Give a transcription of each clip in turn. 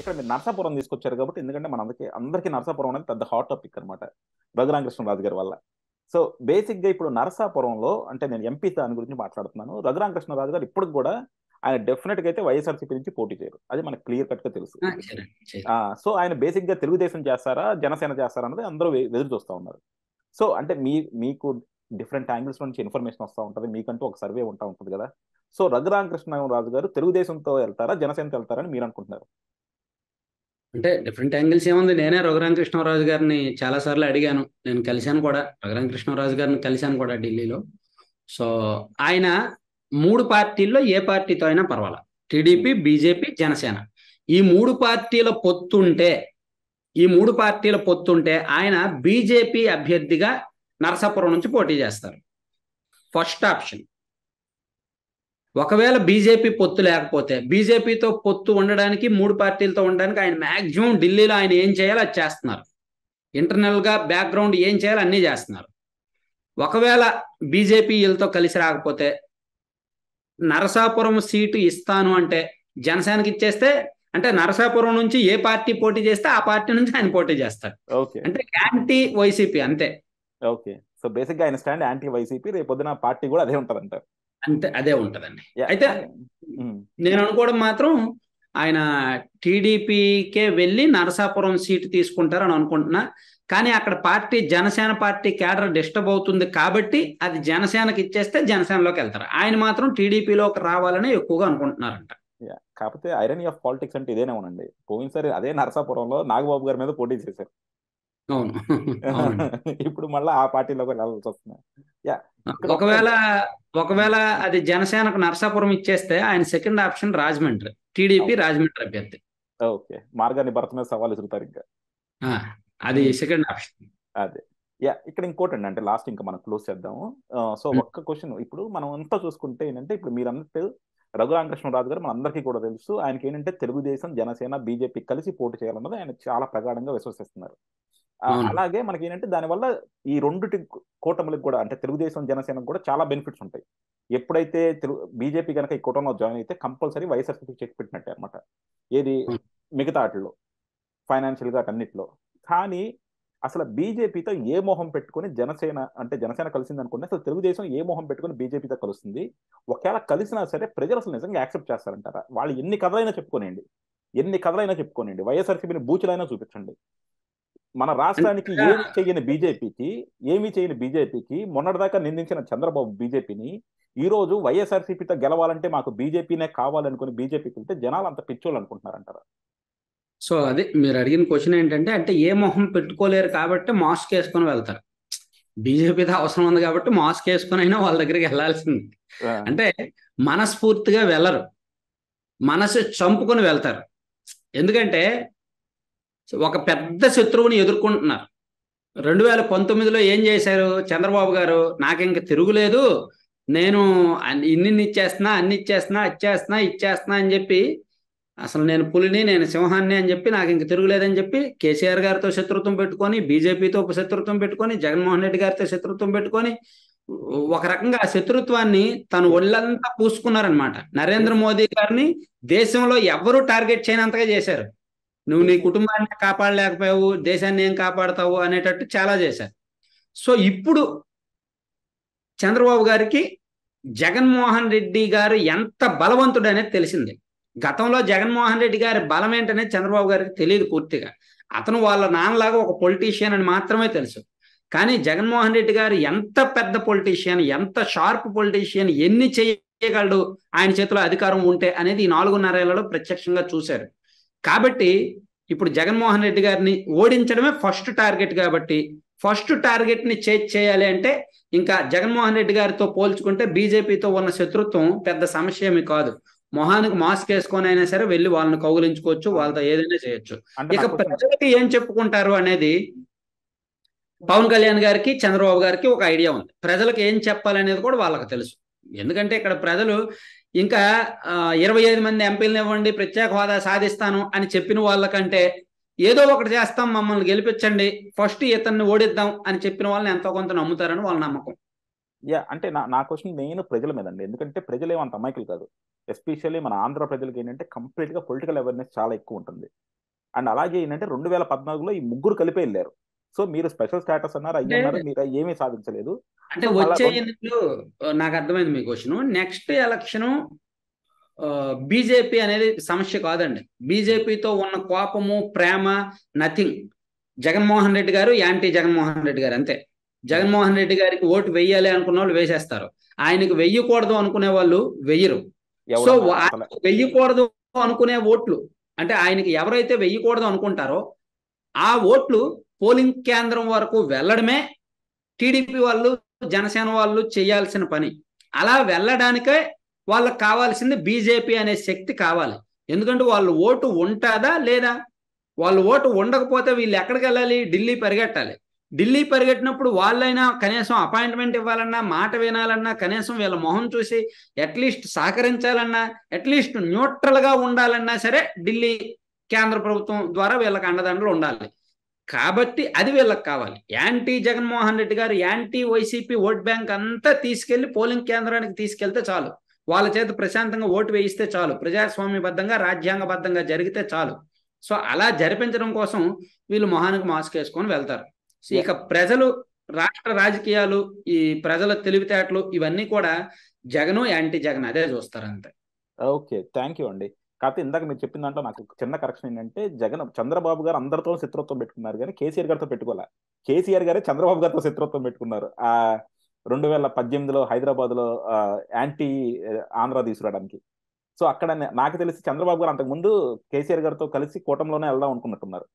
ఇక్కడ మీరు నరసాపురం తీసుకొచ్చారు కాబట్టి ఎందుకంటే మన అందరికీ అందరికీ నరసాపురం అనేది పెద్ద హాట్ టాపిక్ అనమాట రఘురామకృష్ణరాజు గారి వల్ల సో బేసిక్ గా ఇప్పుడు నరసాపురంలో అంటే నేను ఎంపీ దాని గురించి మాట్లాడుతున్నాను రఘురామకృష్ణరాజు గారు ఇప్పటికి కూడా ఆయన డెఫినెట్ గా అయితే వైఎస్ఆర్సీపీ నుంచి పోటీ చేయరు అది మనకు క్లియర్ కట్ గా తెలుసు ఆ, చేయరండి, చేయరు. ఆ, సో ఆయన బేసిక్ గా తెలుగుదేశం చేస్తారా జనసేన చేస్తారా అన్నది అందరూ వె- ఎదురు చూస్తూ ఉన్నారు సో అంటే మీ మీకు డిఫరెంట్ యాంగిల్స్ నుంచి ఇన్ఫర్మేషన్ వస్తూ ఉంటుంది మీకంటూ ఒక సర్వే ఉంటా ఉంటుంది కదా సో రఘురామకృష్ణరాజు గారు తెలుగుదేశంతో వెళ్తారా జనసేనతో వెళ్తారని మీరు అనుకుంటున్నారు అంటే డిఫరెంట్ యాంగిల్స్ ఏముంది నేనే రఘురామకృష్ణరాజు గారిని చాలా సార్లు అడిగాను నేను కలిశాను కూడా రఘురామకృష్ణరాజు గారిని కలిశాను కూడా ఢిల్లీలో సో ఆయన మూడు పార్టీల్లో ఏ పార్టీతో అయినా పర్వాలా టీడీపీ బీజేపీ జనసేన ఈ మూడు పార్టీల పొత్తుంటే ఈ మూడు పార్టీల పొత్తుంటే ఆయన బీజేపీ అభ్యర్థిగా నరసాపురం నుంచి పోటీ చేస్తారు ఫస్ట్ ఆప్షన్ ఒకవేళ బీజేపీ పొత్తు లేకపోతే బీజేపీతో పొత్తు ఉండడానికి మూడు పార్టీలతో ఉండడానికి ఆయన మాక్సిమం ఢిల్లీలో ఆయన ఏం చేయాలో అది చేస్తున్నారు ఇంటర్నల్ గా బ్యాక్గ్రౌండ్ ఏం చేయాలో అన్నీ చేస్తున్నారు ఒకవేళ బీజేపీ వీళ్ళతో కలిసి రాకపోతే నరసాపురం సీటు ఇస్తాను అంటే జనసేనకి ఇచ్చేస్తే అంటే నరసాపురం నుంచి ఏ పార్టీ పోటీ చేస్తే ఆ పార్టీ నుంచి ఆయన పోటీ చేస్తాడు ఓకే అంటే యాంటీ వైసీపీ అంతే ఓకే సో బేసిక్ గా ఆయన స్టాండ్ యాంటీ వైసీపీ రేపు పొద్దున పార్టీ కూడా అదే ఉంటుంది అంటారు అంతే అదే ఉంటదండి అయితే నేను అనుకోవడం మాత్రం ఆయన టీడీపీకే వెళ్ళి నరసాపురం సీటు తీసుకుంటారని అనుకుంటున్నా కానీ అక్కడ party Janasena party cadre disturb అవుతుంది కాబట్టి అది జనసేనకి ఇచ్చేస్తే జనసేనలోకి వెళ్తారు ఆయన మాత్రం టీడీపీలోకి రావాలని ఎక్కువగా అనుకుంటున్నారంట కాకపోతే ఐరనీ ఆఫ్ పాలిటిక్స్ అంటే ఇదేనే ఉండండి పోయినసారి అదే నరసాపురంలో నాగబాబు గారి మీద పోటీ చేశారు అవును అవునండి. ఇప్పుడు మళ్ళీ ఆ పార్టీలోకి వెళ్ళాల్సి వస్తుంది యా ఇక్కడ ఒకవేళ ఒకవేళ అది జనసేనకు నరసాపురం ఇచ్చేస్తే ఆయన second option Rajahmundry TDP Rajahmundry అభ్యర్థి ఓకే మార్గాన్ని భర్త మీద సవాల్ విసురుతారు ఇంకా ఆ, అది సెకండ్ ఆప్షన్ అదే యా ఇక్కడ ఇంకోటి అండి అంటే లాస్ట్ ఇంకా మనం క్లోజ్ చేద్దాము సో Hmm. ఒక్క క్వశ్చన్ ఇప్పుడు మనం అంతా చూసుకుంటే ఏంటంటే ఇప్పుడు మీరు అన్నట్టు రఘురామకృష్ణరాజు గారు మనందరికీ కూడా తెలుసు ఆయనకి ఏంటంటే తెలుగుదేశం జనసేన బీజేపీ కలిసి పోటీ చేయాలన్నది ఆయన చాలా ప్రగాఢంగా విశ్వసిస్తున్నారు ఆ, అవును. అలాగే మనకి ఏంటంటే దానివల్ల ఈ రెండుటి కూటమిలకు కూడా అంటే తెలుగుదేశం జనసేనకు కూడా చాలా బెనిఫిట్స్ ఉంటాయి ఎప్పుడైతే తెలుగు బీజేపీ కనుక ఈ కూటమిలో జాయిన్ అయితే కంపల్సరీ వైఎస్ఆర్సీపీ చెక్ పెట్టినట్టే అనమాట ఏది Hmm. మిగతా వాటిల్లో ఫైనాన్షియల్ గా అన్నిట్లో కానీ అసలు బీజేపీతో ఏ మోహం పెట్టుకొని జనసేన అంటే జనసేన కలిసింది అనుకుంటే అసలు తెలుగుదేశం ఏ మోహం పెట్టుకొని బీజేపీతో కలుస్తుంది ఒకవేళ కలిసినా సరే ప్రజలు అసలు నిజంగా యాక్సెప్ట్ చేస్తారంటారా వాళ్ళు ఎన్ని కథలైనా చెప్పుకోనండి ఎన్ని కథలైనా చెప్పుకోనండి వైఎస్ఆర్సీపీని బూచులైనా చూపించండి మన రాష్ట్రానికి అంటే- ఏమి చేయని బీజేపీకి ఏమి చేయని బీజేపీకి మొన్నటిదాకా నిందించిన చంద్రబాబు బీజేపీని ఈ రోజు వైఎస్ఆర్సీపీతో గెలవాలంటే మాకు బీజేపీనే కావాలనుకుని బీజేపీకి వెళ్తే జనాలు అంత పిచ్చోళ్ళు అనుకుంటున్నారంటారా సో అది మీరు అడిగిన క్వశ్చన్ ఏంటంటే అంటే ఏ మొహం పెట్టుకోలేరు కాబట్టి మాస్క్ వేసుకొని వెళ్తారు బీజేపీతో అవసరం ఉంది కాబట్టి మాస్క్ వేసుకొని అయినా వాళ్ళ దగ్గరికి వెళ్ళాల్సింది అంటే మనస్ఫూర్తిగా వెళ్ళరు మనసు చంపుకొని వెళ్తారు ఎందుకంటే ఒక పెద్ద శత్రువుని ఎదుర్కొంటున్నారు రెండు వేల పంతొమ్మిదిలో ఏం చేశారు చంద్రబాబు గారు నాకు ఇంక తిరుగులేదు నేను అన్ని- ఇన్ని ఇచ్చేస్తున్నా అన్ని ఇచ్చేస్తున్నా ఇచ్చేస్తున్నా ఇచ్చేస్తున్నా అని చెప్పి అసలు నేను పులిని నేను సింహాన్ని అని చెప్పి నాకు ఇంక తిరుగులేదని చెప్పి కేసీఆర్ గారితో శత్రుత్వం పెట్టుకొని బీజేపీతో శత్రుత్వం పెట్టుకొని జగన్మోహన్ రెడ్డి గారితో శత్రుత్వం పెట్టుకొని ఒక రకంగా ఆ శత్రుత్వాన్ని తను ఒళ్ళంతా పూసుకున్నారనమాట నరేంద్ర మోదీ గారిని దేశంలో ఎవరు టార్గెట్ చేయనంతగా చేశారు నువ్వు నీ కుటుంబాన్ని కాపాడలేకపోయావు దేశాన్ని ఏం కాపాడతావు అనేటట్టు చాలా చేశారు సో ఇప్పుడు చంద్రబాబు గారికి జగన్మోహన్ రెడ్డి గారు ఎంత బలవంతుడు అనేది తెలిసింది గతంలో జగన్మోహన్ రెడ్డి గారి బలం ఏంటనేది చంద్రబాబు గారికి తెలియదు పూర్తిగా అతను వాళ్ళ నాన్నలాగా ఒక పొలిటీషియన్ అని మాత్రమే తెలుసు కానీ జగన్మోహన్ రెడ్డి గారు ఎంత పెద్ద పొలిటీషియన్ ఎంత షార్ప్ పొలిటీషియన్ ఎన్ని చేయగలడు ఆయన చేతిలో అధికారం ఉంటే అనేది ఈ నాలుగున్నరేళ్లలో ప్రత్యక్షంగా చూశారు కాబట్టి ఇప్పుడు జగన్మోహన్ రెడ్డి గారిని ఓడించడమే ఫస్ట్ టార్గెట్ కాబట్టి ఫస్ట్ టార్గెట్ ని చేజ్ చేయాలి అంటే ఇంకా జగన్మోహన్ రెడ్డి గారితో పోల్చుకుంటే బీజేపీతో ఉన్న శత్రుత్వం పెద్ద సమస్య ఏమి కాదు మొహానికి మాస్క్ వేసుకొని అయినా సరే వెళ్ళి వాళ్ళని కౌగులించుకోవచ్చు వాళ్ళతో ఏదైనా చేయొచ్చు అంటే ఇక నా question- ప్రజలకి ఏం చెప్పుకుంటారు అనేది పవన్ కళ్యాణ్ గారికి చంద్రబాబు గారికి ఒక ఐడియా ఉంది ప్రజలకు ఏం చెప్పాలనేది కూడా వాళ్ళకి తెలుసు ఎందుకంటే ఇక్కడ ప్రజలు ఇంకా ఆ, ఇరవై ఐదు మంది ఎంపీలను ఇవ్వండి ప్రత్యేక హోదా సాధిస్తాను అని చెప్పిన వాళ్ళకంటే ఏదో ఒకటి చేస్తాం మమ్మల్ని గెలిపించండి ఫస్ట్ ఇతన్ని ఓడిద్దాం అని చెప్పిన వాళ్ళని ఎంతో కొంత నమ్ముతారని వాళ్ళ నమ్మకం యా అంటే నా నా క్వశ్చన్ మెయిన్ ప్రజల మీద అండి ఎందుకంటే ప్రజలు ఏమంత అమాయకులు కాదు ఎస్పెషల్లీ మన ఆంధ్ర ప్రజలకి ఏంటంటే కంప్లీట్ గా పొలిటికల్ అవేర్నెస్ చాలా ఎక్కువ ఉంటుంది అండ్ అలాగే ఏంటంటే రెండు వేల పద్నాలుగులో ఈ ముగ్గురు కలిపే వెళ్ళారు సో మీరు స్పెషల్ స్టేటస్ అన్నారు అయ్యి అన్నారు మీరు ఏమీ సాధించలేదు అంటే సో మళ్ళా వచ్చే రెండు- ఎన్నికలు ఆ, నాకు అర్థమైంది మీ క్వశ్చన్ నెక్స్ట్ ఎలక్షన్ బీజేపీ అనేది సమస్య కాదండి బీజేపీతో ఉన్న కోపము ప్రేమ నథింగ్ జగన్మోహన్ రెడ్డి గారు యాంటీ జగన్మోహన్ రెడ్డి గారు అంతే జగన్మోహన్ రెడ్డి గారికి ఓటు వెయ్యాలి అనుకున్న వాళ్ళు వేసేస్తారు ఆయనకు వెయ్యకూడదు అనుకునే వాళ్ళు వెయ్యరు సో ఎవరన్నా అసలు ఆయనకు వెయ్యకూడదు అనుకునే ఓట్లు అంటే ఆయనకి ఎవరైతే వెయ్యకూడదు అనుకుంటారో ఆ ఓట్లు పోలింగ్ కేంద్రం వరకు వెళ్ళడమే టీడీపీ వాళ్ళు జనసేన వాళ్ళు చేయాల్సిన పని అలా వెళ్ళడానికే వాళ్ళకి కావాల్సింది బీజేపీ అనే శక్తి కావాలి ఎందుకంటే వాళ్ళు ఓటు ఉంటుందా లేదా వాళ్ళు ఓటు ఉండకపోతే వీళ్ళు ఎక్కడికి వెళ్ళాలి ఢిల్లీ పరిగెట్టాలి ఢిల్లీ పరిగెట్టినప్పుడు వాళ్ళైనా కనీసం అపాయింట్మెంట్ ఇవ్వాలన్నా మాట వినాలన్నా కనీసం వీళ్ళ మొహం చూసి అట్లీస్ట్ సహకరించాలన్నా అట్లీస్ట్ న్యూట్రల్ గా ఉండాలన్నా సరే ఢిల్లీ కేంద్ర ప్రభుత్వం ద్వారా వీళ్ళకి అండదండలు ఉండాలి కాబట్టి అది వీళ్ళకి కావాలి యాంటీ జగన్మోహన్ రెడ్డి గారు యాంటీ వైసీపీ ఓట్ బ్యాంక్ అంతా తీసుకెళ్లి పోలింగ్ కేంద్రానికి తీసుకెళ్తే చాలు వాళ్ళ చేత ప్రశాంతంగా ఓటు వేయిస్తే చాలు ప్రజాస్వామ్యబద్ధంగా రాజ్యాంగబద్ధంగా జరిగితే చాలు సో అలా జరిపించడం కోసం వీళ్ళు మొహానికి మాస్క్ వేసుకొని వెళ్తారు సో ఇక ప్రజలు రాష్ట్ర రాజకీయాలు ఈ ప్రజల తెలివితేటలు ఇవన్నీ కూడా జగను యాంటీ జగన్ అదే చూస్తారు అంతే ఓకే థ్యాంక్ యూ అండి కాకపోతే ఇందాక మీరు చెప్పిన దాంట్లో నాకు ఒక చిన్న కరెక్షన్ ఏంటంటే జగన్ చంద్రబాబు గారు అందరితో శత్రుత్వం పెట్టుకున్నారు కానీ కేసీఆర్ గారితో పెట్టుకోలే కేసీఆర్ గారే చంద్రబాబు గారితో శత్రుత్వం పెట్టుకున్నారు ఆ రెండు వేల పద్దెనిమిదిలో హైదరాబాద్ లో యాంటీ ఆంధ్ర తీసుకురావడానికి సో అక్కడ నే- నాకు తెలిసి చంద్రబాబు గారు అంతకుముందు కేసీఆర్ గారితో కలిసి కూటమిలోనే వెళ్దాం అనుకున్నట్టున్నారు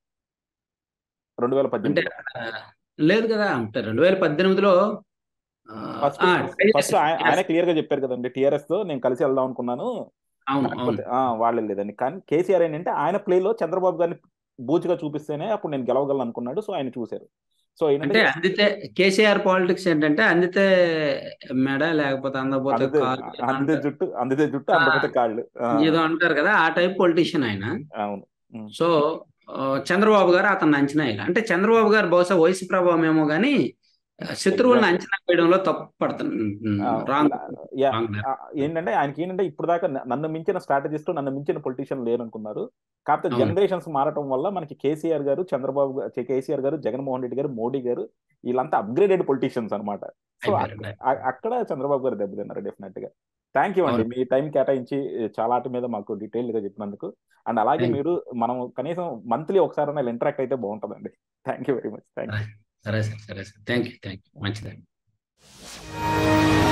రెండు వేల అంటే పద్దెనిమిదిలో ఆ, లేదు కదా అంటే రెండు వేల పద్దెనిమిదిలో ఆ, ఫస్ట్ ఆ, ఫస్ట్ ఆయన క్లియర్ గా చెప్పారు కదండి టిఆర్ఎస్ తో నేను కలిసి వెళ్దాం అనుకున్నాను అవును అవును కాకపోతే ఆ, వాళ్ళు లేదండి కానీ కేసీఆర్ ఏంటంటే ఆయన ప్లేలో చంద్రబాబు గారిని బూచిగా చూపిస్తేనే అప్పుడు నేను గెలవగలను అనుకున్నాడు సో ఆయన చూశారు సో అంటే ఏంటంటే అందితే కేసీఆర్ పాలిటిక్స్ ఏంటంటే అందితే మెడ లేకపోతే అందకపోతే అందితే కాలు ఏదో అందితే అంటారు. జుట్టు అందితే జుట్టు ఆ, అందకపోతే కాళ్ళు ఆ, ఏదో అంటారు కదా ఆ టైప్ పొలిటీషియన్ ఆయన అవును ఉమ్, సో ఆ, చంద్రబాబు గారు అతన్ని అంచనా వేయాలి అంటే చంద్రబాబు గారు బహుశా వయసు ప్రభావం ఏమో కానీ శత్రువులను Exactly. అంచనా వేయడంలో తప్పు పడుతుంది ఆ, రాంగ్ యా రాంగ్ ఆ, ఏంటంటే ఆయనకి ఏంటంటే ఇప్పుడు దాకా నన్ను మించిన స్ట్రాటజిస్ట్ నన్ను మించిన పొలిటీషియన్ లేరు అనుకున్నారు కాకపోతే అవును. జనరేషన్స్ మారటం వల్ల మనకి కేసీఆర్ గారు చంద్రబాబు గా- కే- కేసీఆర్ గారు జగన్మోహన్ రెడ్డి గారు మోడీ గారు వీళ్ళంతా అప్గ్రేడెడ్ పొలిటీషియన్స్ అనమాట సో అయిపోయారు. అక్- అ- అక్కడ చంద్రబాబు గారు దెబ్బతిన్నారు డెఫినెట్ గా థ్యాంక్ యూ అండి అవును. మీ టైం కేటాయించి చాలా వాటి మీద మాకు డీటెయిల్ గా చెప్పినందుకు అండ్ అలాగే Thank you. మీరు మనం కనీసం మంత్లీ ఒకసారి ఇలా ఇంటరాక్ట్ అయితే బాగుంటుందండి thank you very much thank you సరే సార్ సరే sir thank you thank you మంచిదండి